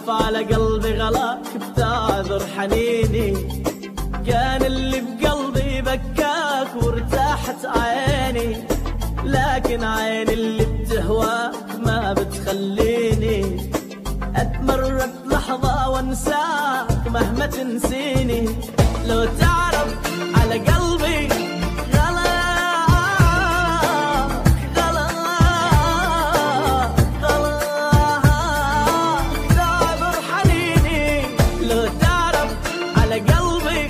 تعرف على قلبي غلاك بتعذر حنيني كان اللي بقلبي بكاك وارتاحت عيني لكن عيني اللي بتهواك ما بتخليني اتمرد لحظة وانساك مهما تنسيني لو تعرف على قلبي غلاك غلاك غلاك تعذر حنيني لو تعرف على قلبي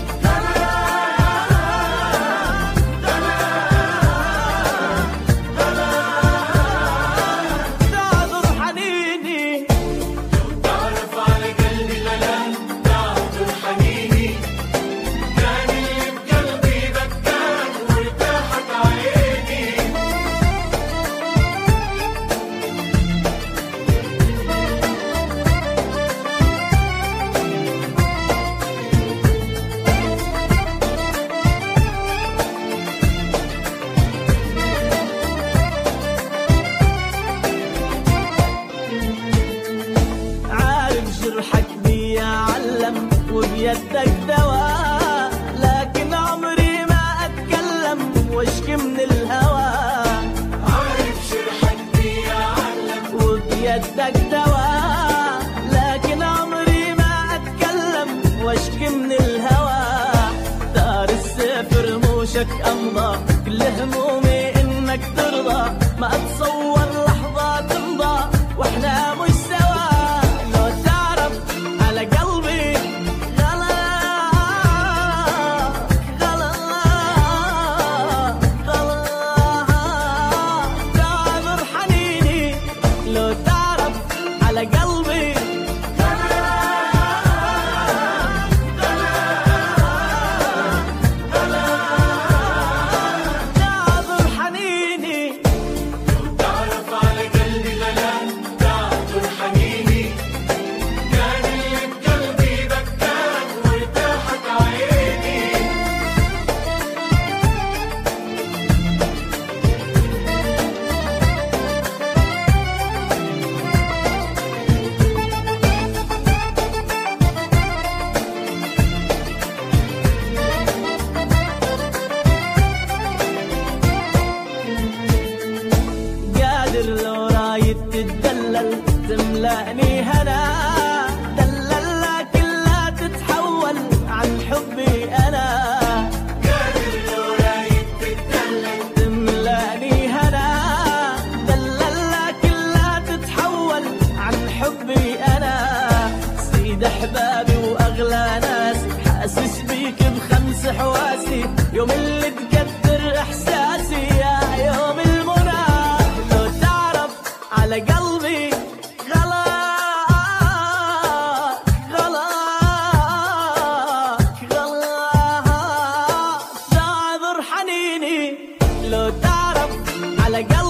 تعذر حنيني تعرف على قلبي غلام تعذر حنيني كان اللي بقلبي بكاك وارتاحت عيني عارف جرحك بي علم وبيدك دواء لكن عمري ما اتكلم واشكي من الهوى عارف شرحك بي علم وبيدك دواء لكن عمري ما اتكلم واشكي من الهوى دار السيف رموشك امضى كل همومي انك ترضى ما اتصور لحظة تمضى واحنا مش سوا لو تعرف على قلبي غلاك غلاك غلاك تعذر حنيني لو تعرف على قلبي تعذر حنيني تعرف على قلبي غلام تعذر حنيني كان اللي بقلبي بكاك وارتاحت عيني قادر لو رايد تتدلل تملأني هنا دلل كلها تتحول عن حبي انا قادر لو رايد تتدلل تملأني هنا دلل كلها تتحول عن حبي انا سيد احبابي واغلى ناس حاسس بيك بخمس حواسي يوم اللي تقدر احساسي يا يوم المنى لو تعرف على قلبي غلاك غلاك غلاك تعذر حنيني لو تعرف على قلبي